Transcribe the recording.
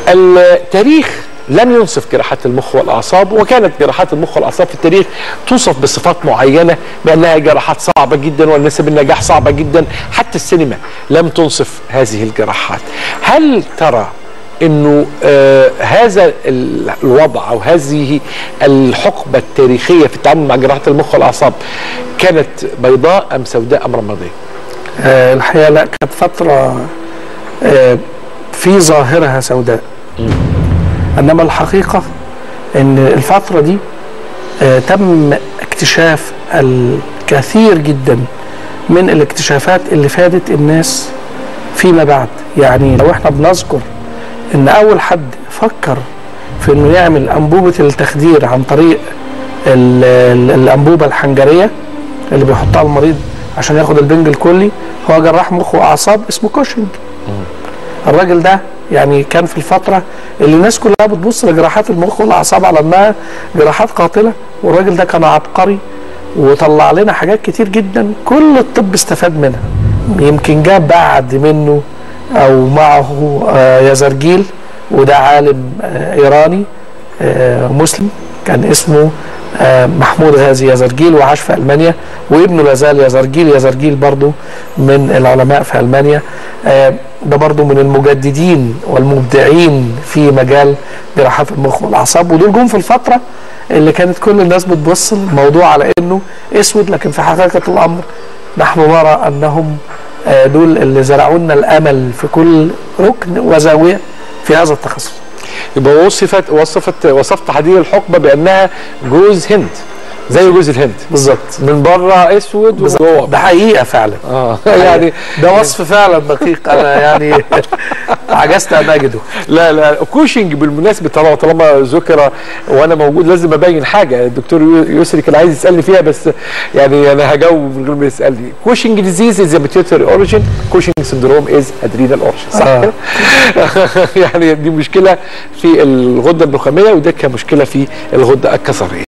التاريخ لم ينصف جراحات المخ والاعصاب وكانت جراحات المخ والاعصاب في التاريخ توصف بصفات معينه بانها جراحات صعبه جدا ونسب النجاح صعبه جدا حتى السينما لم تنصف هذه الجراحات هل ترى انه آه هذا ال- الوضع او هذه الحقبه التاريخيه في التعامل مع جراحات المخ والاعصاب كانت بيضاء ام سوداء ام رماديه؟ آه، الحقيقه لا كانت فتره آه، في ظاهرها سوداء انما الحقيقه ان الفتره دي آه، تم اكتشاف الكثير جدا من الاكتشافات اللي فادت الناس فيما بعد يعني لو احنا بنذكر ان اول حد فكر في انه يعمل انبوبه التخدير عن طريق ال- ال- الانبوبه الحنجريه اللي بيحطها المريض عشان ياخد البنج الكلي هو جراح مخ واعصاب اسمه كوشنج الراجل ده يعني كان في الفترة اللي الناس كلها بتبص لجراحات المخ والأعصاب على إنها جراحات قاتلة والراجل ده كان عبقري وطلع لنا حاجات كتير جدا كل الطب استفاد منها يمكن جاب بعد منه أو معه آه، يزرجيل وده عالم آه، إيراني آه، مسلم كان اسمه آه، محمود غازي يزرجيل وعاش في ألمانيا وابنه لازال يزرجيل يزرجيل برضو من العلماء في ألمانيا آه، ده برضو من المجددين والمبدعين في مجال جراحات المخ والأعصاب ودول جم في الفترة اللي كانت كل الناس بتبص الموضوع على انه اسود لكن في حقيقة الامر نحن نرى انهم آه، دول اللي زرعوا لنا الامل في كل ركن وزاوية في هذا التخصص يبقى وصفت وصفت وصفت هذه الحقبه بانها جوز هند زي جوز الهند بالظبط من بره اسود وجوه ده حقيقة فعلا اه يعني ده وصف فعلا دقيق انا يعني عجزت ان اجده لا لا كوشنج بالمناسبه طالما طالما ذكر وانا موجود لازم ابين حاجه الدكتور يو- يسري كان عايز يسالني فيها بس يعني انا هجاوب من غير ما يسالني كوشنج ديزيز از بيتيوتري اوريجين كوشنج سندروم از ادرينال اوريجين صح آه. كده؟ يعني دي مشكله في الغده النخاميه وده كان مشكله في الغده الكظريه